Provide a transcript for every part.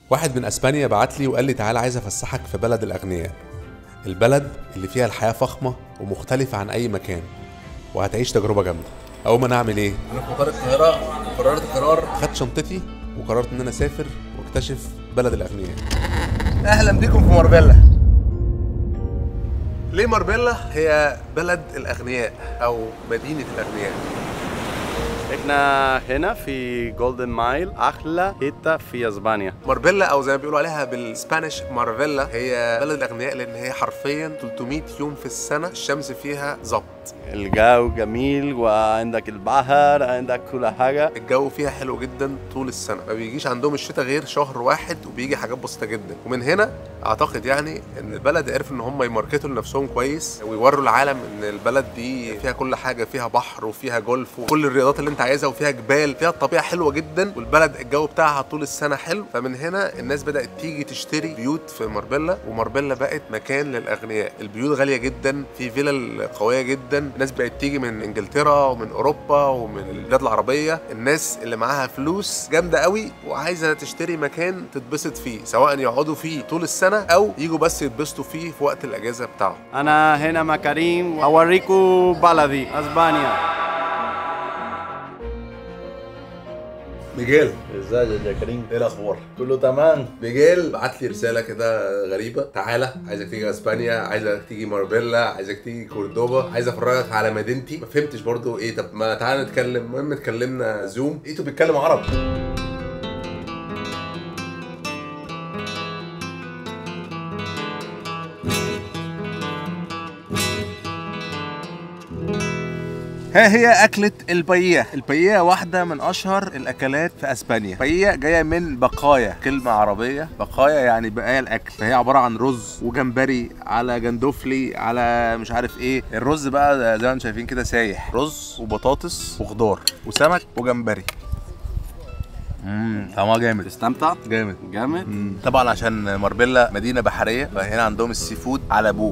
واحد من اسبانيا بعت لي وقال لي تعالى عايز افسحك في بلد الاغنياء البلد اللي فيها الحياه فخمه ومختلفه عن اي مكان وهتعيش تجربه جامده اول ما انا اعمل ايه انا في مطار القاهره قررت قرار خدت شنطتي وقررت ان انا اسافر واكتشف بلد الاغنياء اهلا بيكم في ماربيلا ليه ماربيلا هي بلد الاغنياء او مدينه الاغنياء احنا هنا في جولدن مايل احلى حته في اسبانيا ماربيلا او زي ما بيقولوا عليها بالسبانيش مارفيلا هي بلد الاغنياء لان هي حرفيا 300 يوم في السنه الشمس فيها ظبط الجو جميل وعندك البحر عندك كل حاجه الجو فيها حلو جدا طول السنه ما بيجيش عندهم الشتاء غير شهر واحد وبيجي حاجات بسيطه جدا ومن هنا اعتقد يعني ان البلد عرفوا ان هم يماركتوا لنفسهم كويس ويوروا العالم ان البلد دي فيها كل حاجه فيها بحر وفيها جولف وكل الرياضات اللي انت عايزها وفيها جبال فيها الطبيعه حلوه جدا والبلد الجو بتاعها طول السنه حلو فمن هنا الناس بدات تيجي تشتري بيوت في ماربيلا وماربيلا بقت مكان للاغنياء البيوت غاليه جدا في فيلل قويه جدا الناس بقت تيجي من انجلترا ومن اوروبا ومن البلاد العربيه الناس اللي معاها فلوس جامده قوي وعايزه تشتري مكان تتبسط فيه سواء يقعدوا فيه طول السنه او يجوا بس يتبسطوا فيه في وقت الاجازه بتاعهم انا هنا مع كريم اوريكم بلدي اسبانيا ميجيل ازيك يا كريم ايه الاخبار كله تمام ميجيل بعت لي رساله كده غريبه تعالى عايزك تيجي اسبانيا عايزك تيجي ماربيلا عايزك تيجي كوردوبا عايز افرجك على مدينتي ما فهمتش برضو ايه طب ما تعالى نتكلم المهم اتكلمنا زوم لقيته بيتكلم عربي ها هي أكلة البايية البايية واحدة من أشهر الأكلات في أسبانيا بايية جاية من بقايا كلمة عربية بقايا يعني بقايا الأكل فهي عبارة عن رز وجمبري على جندوفلي على مش عارف إيه الرز بقى زي ما انتم شايفين كده سايح رز وبطاطس وخضار وسمك وجمبري امم طعمها جامد تستمتع جامد جامد طبعا عشان ماربيلا مدينه بحريه فهنا عندهم السي فود على ابوه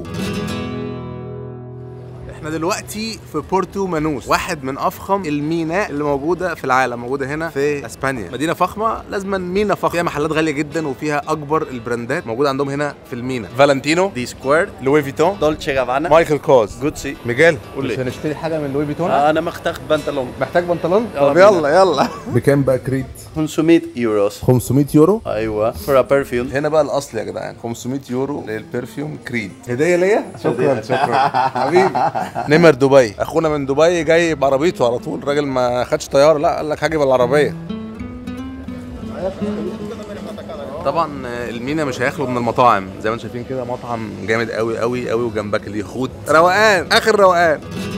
احنا دلوقتي في بورتو مانوس واحد من افخم الميناء اللي موجوده في العالم موجوده هنا في اسبانيا مدينه فخمه لازما مينا فخم فيها محلات غاليه جدا وفيها اكبر البراندات موجوده عندهم هنا في المينا فالنتينو دي سكوير لوي فيتون دولتشي جافانا مايكل كوز جوتسي ميجال قول لي. مش هنشتري حاجه من لوي فيتون انا محتاج بنطلون محتاج بنطلون يلا طب بينا. يلا يلا بكام بقى كريت 500 يوروز 500 يورو ايوه فور ا برفيوم هنا بقى الاصل يا جدعان 500 يورو للبرفيوم كريد هديه ليا شكرا شكرا حبيبي نمر دبي اخونا من دبي جاي بعربيته على طول الراجل ما خدش طياره لا قال لك هاجي بالعربيه طبعا المينا مش هيخلو من المطاعم زي ما انتم شايفين كده مطعم جامد قوي قوي قوي وجنبك اليخوت روقان اخر روقان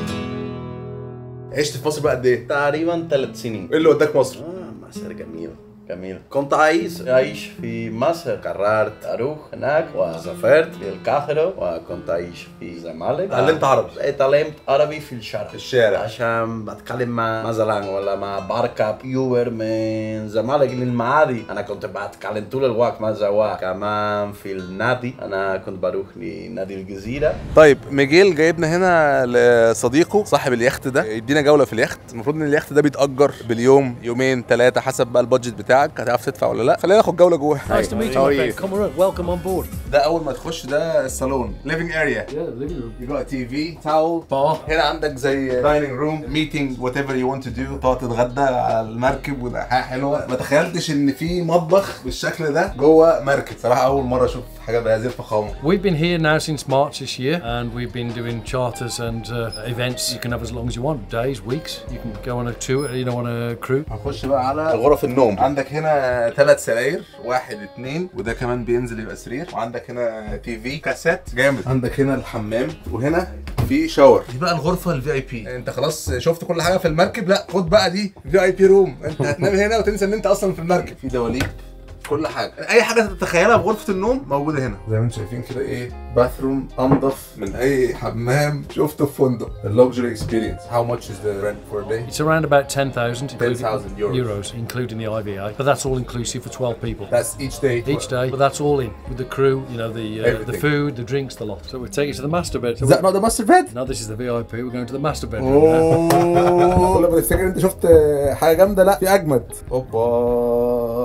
عشت في مصر بقى قد ايه؟ تقريبا ثلاث سنين ايه اللي وداك مصر؟ آه مصر جميل جميل كنت عايز أعيش في مصر قررت أروح هناك وسافرت للقاهرة وكنت أعيش في الزمالك اتعلمت عربي اتعلمت عربي في الشارع في الشارع عشان بتكلم مع مثلا ولا مع بركب يوبر من الزمالك للمعادي انا كنت بتكلم طول الوقت مع زواج كمان في النادي انا كنت بروح لنادي الجزيره طيب ميجيل جايبنا هنا لصديقه صاحب اليخت ده يدينا جوله في اليخت المفروض ان اليخت ده بيتاجر باليوم يومين ثلاثه حسب بقى البادجت بتاعك هتعرف تدفع ولا لا خلينا ناخد جوله جوه Nice to meet you, How my are friend. you? Come on, welcome on board. ده اول ما تخش ده الصالون living area Yeah, living room. you got TV towel Bar. هنا عندك زي dining room meeting whatever you want to do تقعد تتغدى على المركب وده حاجه حلوه ما تخيلتش ان في مطبخ بالشكل ده جوه مركب صراحه اول مره اشوف حاجه بهذه الفخامه We've been here now since March this year, and we've been doing charters and uh, events. You can have as long as you want, days, weeks. You can go on a tour, you know, on a cruise. هنخش بقى على غرف النوم عندك هنا ثلاث سراير واحد اتنين وده كمان بينزل يبقى سرير وعندك هنا تي في كاسيت جامد عندك هنا الحمام وهنا في شاور دي بقى الغرفه الفي اي بي انت خلاص شفت كل حاجه في المركب لا خد بقى دي في اي بي روم انت هتنام هنا وتنسى ان انت اصلا في المركب في دواليب كل حاجه اي حاجه تتخيلها في غرفه النوم موجوده هنا زي ما انتم شايفين كده ايه باثروم انضف من اي حمام شفته في فندق اللوكجري اكسبيرينس هاو ماتش از ذا رنت فور داي It's around about 10,000 including- 10,000 euros. euros, including the IVA. But that's all inclusive for 12 people. That's each day. Each day, but that's all in with the crew, you know, the uh, the Everything. food, the drinks, the lot. So we take you to the master bed. So Is that not the master bed? now this is the VIP. We're going to the master bedroom. now. اوه كل ما تفتكر انت شفت حاجه جامده لا في اجمد اوبا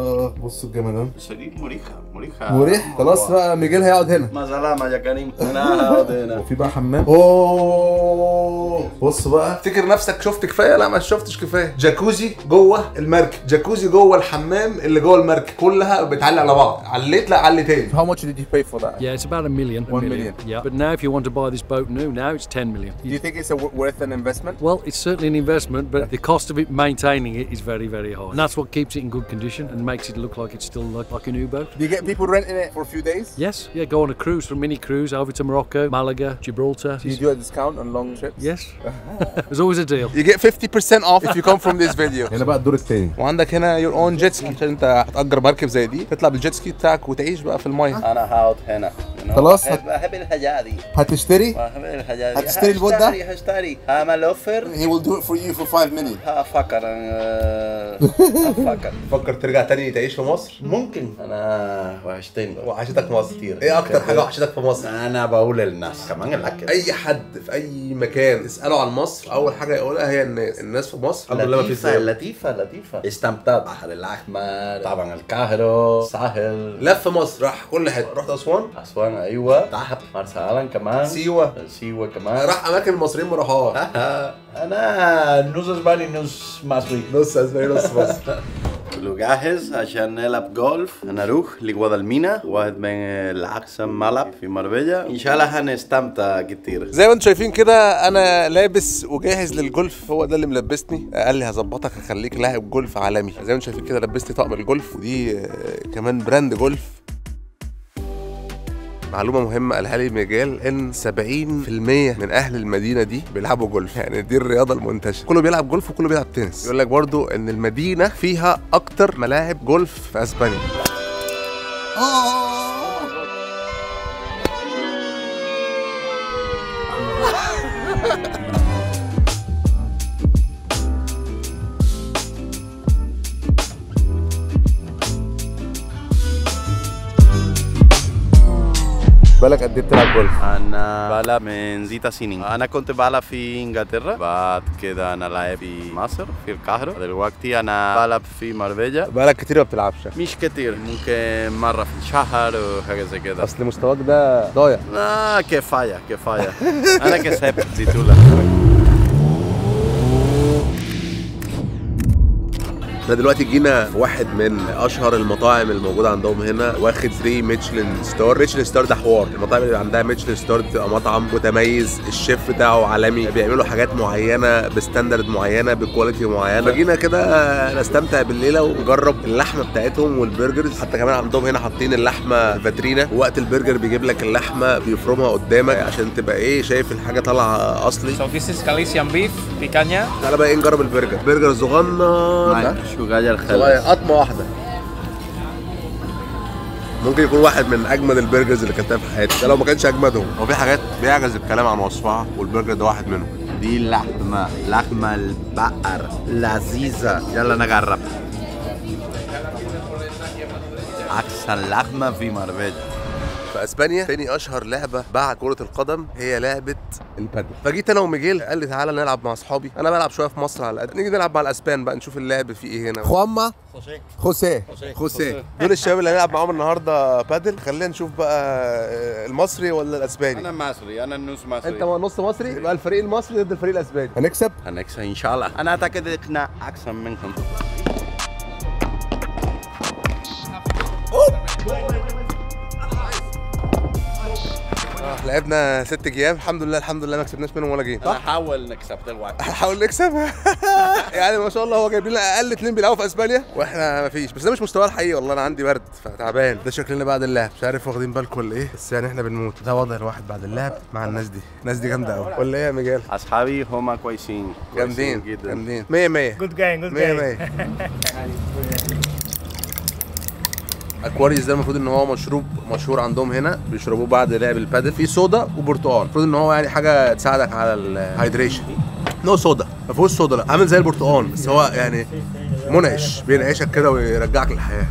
الله بصوا الجمدان شديد مريحة مريحة مريح خلاص بقى ميجيل هيقعد هنا ما سلامة يا كريم انا هقعد هنا وفي بقى حمام اوه بص بقى افتكر نفسك شفت كفايه لا ما شفتش كفايه جاكوزي جوه المركب جاكوزي جوه الحمام اللي جوه المركب كلها بتعلق على بعض عليت لا علي تاني How much did you pay for that? Yeah, it's about a million. a One million. Yeah. But now, if you want to buy this boat new, now it's 10 million. Do you think it's a w- worth an investment? Well, it's certainly an investment, but the cost of it maintaining it is very, very high. And that's what keeps it in good condition and makes it look like it's still like, like a new boat. Do you get people renting it for a few days? Yes, yeah, go on a cruise, for a mini cruise over to Morocco, Malaga, Gibraltar. Do you do a discount on long trips? Yes, there's always a deal. You get 50% off if you come from this video. هنا بقى الدور التاني وعندك هنا يور اون جيت سكي عشان انت هتأجر مركب زي دي تطلع بالجيت سكي بتاعك وتعيش بقى في الميه انا هقعد هنا you know. خلاص. بحب بحب الحاجات دي هتشتري بحب الحاجات دي هتشتري البوت ده؟ هشتري هشتري هعمل اوفر He will do it for you for 5 million. هفكر أنا- هفكر فكر ترجع تاني تعيش في مصر ممكن انا وحشتني وحشتك مصر كتير ايه اكتر حاجه وحشتك في مصر انا بقول للناس كمان الاكل اي حد في اي مكان تساله عن مصر اول حاجه يقولها هي الناس الناس في مصر الحمد لله ما فيش لطيفة زيهم. لطيفة لطيفة استمتعت بحر الأحمر طبعا القاهرة ساحل لف مصر راح كل حته رحت اسوان أسوان أيوة دهب مرسى علم كمان سيوه سيوة كمان راح اماكن المصريين ما راحوهاش أنا نص أسباني نص مصري نص اسباني نص مصر كله جاهز عشان نلعب جولف هنروح لجوادالمينا واحد من الأحسن ملعب في مربيا إن شاء الله هنستمتع كتير زي ما انتم شايفين كده انا لابس وجاهز للجولف هو ده اللي ملبسني قال لي هظبطك هخليك لاعب جولف عالمي زي ما انتم شايفين كده لبسني طقم الجولف ودي آه، كمان براند جولف معلومة مهمة قالها لي ميجال إن 70% من أهل المدينة دي بيلعبوا جولف، يعني دي الرياضة المنتشرة، كله بيلعب جولف وكله بيلعب تنس، يقول لك برضو إن المدينة فيها أكتر ملاعب جولف في أسبانيا. بالك قد إيه بتلعب جولف؟ أنا بلعب من زيتا سنين أنا كنت بلعب في إنجلترا بعد كده أنا لعب في مصر في القاهرة دلوقتي أنا بلعب في مربيا بقالك كتير ما بتلعبش مش كتير ممكن مرة في الشهر وحاجة زي كده أصل مستواك ده ضايع. آه كفاية كفاية أنا كسبت زيتولا احنا دلوقتي جينا في واحد من اشهر المطاعم الموجوده عندهم هنا واخد 3 ميشلان ستار ميشلان ستار ده حوار المطاعم اللي عندها ميشلان ستار بتبقى مطعم متميز الشيف بتاعه عالمي بيعملوا حاجات معينه بستاندرد معينه بكواليتي معينه فجينا كده نستمتع بالليله ونجرب اللحمه بتاعتهم والبرجرز حتى كمان عندهم هنا حاطين اللحمه في فاترينا وقت البرجر بيجيب لك اللحمه بيفرمها قدامك عشان تبقى ايه شايف الحاجه طالعه اصلي So this is Galician beef, picanha. تعالى بقى ايه نجرب البرجر برجر صغنن ده شو غير صغير خلص قطمه واحده ممكن يكون واحد من اجمد البرجرز اللي اكلتها في حياتي ده لو ما كانش اجمدهم هو في حاجات بيعجز الكلام عن وصفها والبرجر ده واحد منهم دي لحمة لحمة البقر لذيذة يلا نجرب أحسن لحمة في مربيا في اسبانيا تاني اشهر لعبه بعد كره القدم هي لعبه البادل فجيت انا وميجيل قال لي تعالى نلعب مع اصحابي انا بلعب شويه في مصر على قد نيجي نلعب مع الاسبان بقى نشوف اللعب فيه ايه هنا خوما خوسيه خوسيه دول الشباب اللي هنلعب معاهم النهارده بادل خلينا نشوف بقى آه، المصري ولا الاسباني أنا مصري أنا النص مصري انت نص مصري يبقى الفريق المصري ضد الفريق الاسباني هنكسب هنكسب إن شاء الله أنا أعتقد إحنا أحسن منكم آه، لعبنا ست ايام الحمد لله الحمد لله ما كسبناش منهم ولا جيم أنا هحاول نكسب دلوقتي هنحاول نكسب يعني ما شاء الله هو جايب لنا اقل اتنين بيلعبوا في اسبانيا واحنا ما فيش بس ده مش مستوى الحقيقي والله انا عندي برد فتعبان ده شكلنا بعد اللعب مش عارف واخدين بالكم ولا ايه بس يعني احنا بنموت ده وضع الواحد بعد اللعب مع الناس دي الناس دي جامده قوي ولا ايه يا ميجال أصحابي هما كويسين جامدين كويسين جدا جامدين 100 100 Good game, good 100 game. 100 اكواريوس ده المفروض ان هو مشروب مشهور عندهم هنا بيشربوه بعد لعب البادل في صودا وبرتقال المفروض ان هو يعني حاجه تساعدك على الهايدريشن نو صودا ما فيهوش صودا لا عامل زي البرتقال بس هو يعني منعش بينعشك كده ويرجعك للحياه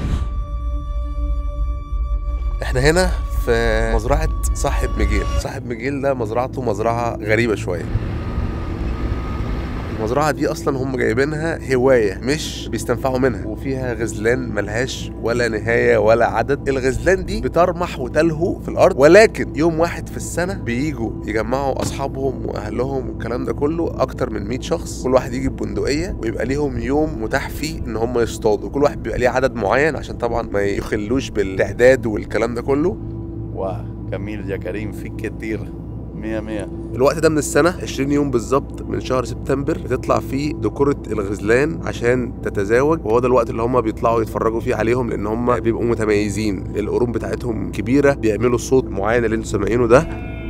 احنا هنا في مزرعه صاحب ميجيل صاحب ميجيل ده مزرعته مزرعه غريبه شويه المزرعه دي اصلا هم جايبينها هوايه مش بيستنفعوا منها وفيها غزلان ملهاش ولا نهايه ولا عدد الغزلان دي بترمح وتلهو في الارض ولكن يوم واحد في السنه بييجوا يجمعوا اصحابهم واهلهم والكلام ده كله اكتر من 100 شخص كل واحد يجي ببندقيه ويبقى ليهم يوم متاح فيه ان هم يصطادوا كل واحد بيبقى ليه عدد معين عشان طبعا ما يخلوش بالتعداد والكلام ده كله واو جميل يا كريم فيك كتير مية مية الوقت ده من السنة 20 يوم بالظبط من شهر سبتمبر بتطلع فيه ذكورة الغزلان عشان تتزاوج وهو ده الوقت اللي هم بيطلعوا يتفرجوا فيه عليهم لأن هم بيبقوا متميزين القرون بتاعتهم كبيرة بيعملوا صوت معين اللي انتوا سامعينه ده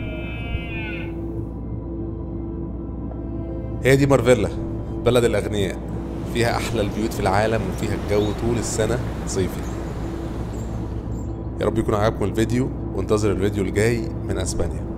هي دي مارفيلا بلد الأغنياء فيها أحلى البيوت في العالم وفيها الجو طول السنة صيفي يا رب يكون عجبكم الفيديو وانتظر الفيديو الجاي من أسبانيا